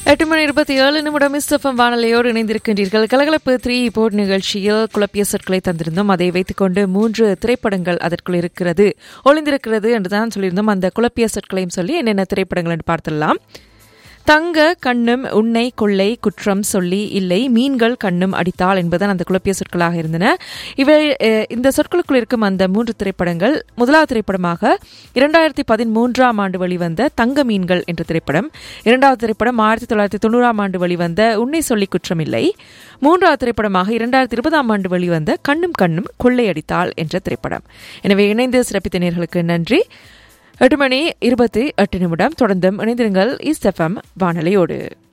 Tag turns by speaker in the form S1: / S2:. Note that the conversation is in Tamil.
S1: எட்டு மணி இருபத்தி ஏழு நிமிடம் மிஸ்டஃபம் வானொலியோடு இணைந்திருக்கின்றீர்கள் கலகலப்பு த்ரீ போர்ட் நிகழ்ச்சியில் குழப்பிய சொற்களை தந்திருந்தோம் அதை வைத்துக்கொண்டு மூன்று திரைப்படங்கள் அதற்குள் இருக்கிறது ஒளிந்திருக்கிறது என்று தான் சொல்லியிருந்தோம் அந்த குழப்பிய சொற்களையும் சொல்லி என்னென்ன திரைப்படங்கள் என்று பார்த்துடலாம் தங்க கண்ணும் உன்னை கொள்ளை குற்றம் சொல்லி இல்லை மீன்கள் கண்ணும் அடித்தாள் என்பதுதான் அந்த குழப்பிய சொற்களாக இருந்தன இவை அஹ், இந்த சொற்களுக்குள் இருக்கும் அந்த மூன்று திரைப்படங்கள் முதலாவது திரைப்படமாக இரண்டாயிரத்தி பதிமூன்றாம் ஆண்டு வெளிவந்த தங்க மீன்கள் என்ற திரைப்படம் இரண்டாவது திரைப்படம் ஆயிரத்தி தொள்ளாயிரத்தி தொண்ணூறாம் ஆண்டு வெளிவந்த உன்னை சொல்லி குற்றமில்லை மூன்றாவது திரைப்படமாக இரண்டாயிரத்தி இருபதாம் ஆண்டு வெளிவந்த கண்ணும் கண்ணும் கொள்ளையடித்தாள் என்ற திரைப்படம் எனவே இணைந்து சிறப்பித்த நேர்களுக்கு நன்றி எட்டு மணி இருபத்தி எட்டு நிமிடம் தொடர்ந்தும் இணைந்திருங்கள் இஸ்எஃப்எம் வானொலியோடு